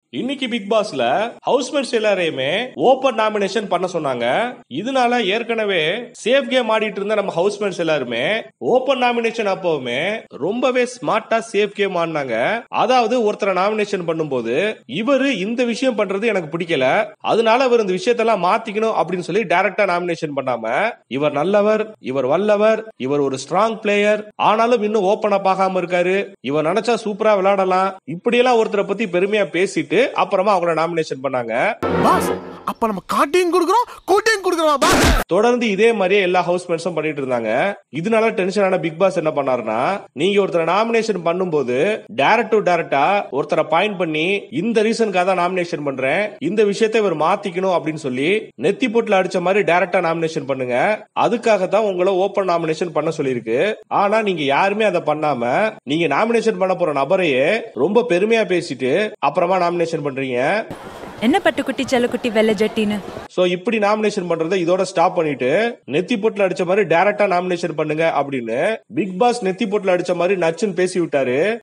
இன்னைக்கு பிக் பாஸ்ல ஹவுஸ்மேட்ஸ் எல்லாரையுமே ஓபன் நாமினேஷன் பண்ண சொன்னாங்க இதனால ஏற்கனவே சேஃப் கேம் ஆடிட்டு இருந்த நம்ம ஹவுஸ்மேட்ஸ் எல்லாருமே ஓபன் நாமினேஷன் அப்பவுமே ரொம்பவே ஸ்மார்ட்டா சேஃப் கேம் ஆடினாங்க அதாவது ஒருத்தரை நாமினேஷன் பண்ணும்போது இவரு இந்த விஷயம் பண்றது எனக்கு பிடிக்கல அதனால அவர் இந்த விஷயத்தெல்லாம் மாத்திக்கணும் அப்படின்னு சொல்லி டைரக்டா நாமினேஷன் பண்ணாம இவர் நல்லவர் இவர் வல்லவர் இவர் ஒரு ஸ்ட்ராங் பிளேயர் ஆனாலும் இன்னும் ஓபன் அப் ஆகாம இருக்காரு இவர் நினைச்சா சூப்பரா விளையாடலாம் இப்படியெல்லாம் ஒருத்தரை பத்தி பெருமையா பேசிட்டு அப்புறமா அவங்கள நாமினேஷன் பண்ணாங்க பாஸ் அப்ப நம்ம காட்டையும் கொடுக்குறோம் கூட்டையும் கொடுக்குறோம் பாஸ் தொடர்ந்து இதே மாதிரியே எல்லா ஹவுஸ்மேட்ஸும் பண்ணிட்டு இருந்தாங்க இதனால டென்ஷனான பிக் பாஸ் என்ன பண்ணாருன்னா நீங்க ஒருத்தரை நாமினேஷன் பண்ணும்போது டேரக்ட் டு டேரக்டா ஒருத்தரை பாயிண்ட் பண்ணி இந்த ரீசனுக்காக தான் நாமினேஷன் பண்றேன் இந்த விஷயத்தை இவர் மாத்திக்கணும் அப்படின்னு சொல்லி நெத்தி போட்டுல அடிச்ச மாதிரி டேரக்டா நாமினேஷன் பண்ணுங்க அதுக்காக தான் உங்களை ஓபன் நாமினேஷன் பண்ண சொல்லியிருக்கு ஆனா நீங்க யாருமே அதை பண்ணாம நீங்க நாமினேஷன் பண்ண போற நபரையே ரொம்ப பெருமையா பேசிட்டு அப்புறமா நாமினேஷன் பண்றீங்க என்ன பட்டுக்குட்டி செல்லக்குட்டி வெள்ளை ஜட்டின்னு சோ இப்படி நாமினேஷன் பண்றதை இதோட ஸ்டாப் பண்ணிட்டு நெத்தி பொட்டுல அடிச்ச மாதிரி டைரக்டா நாமினேஷன் பண்ணுங்க அப்படின்னு பிக் பாஸ் நெத்தி பொட்டுல அடிச்ச மாதிரி நச்சுன்னு பேசி விட்டாரு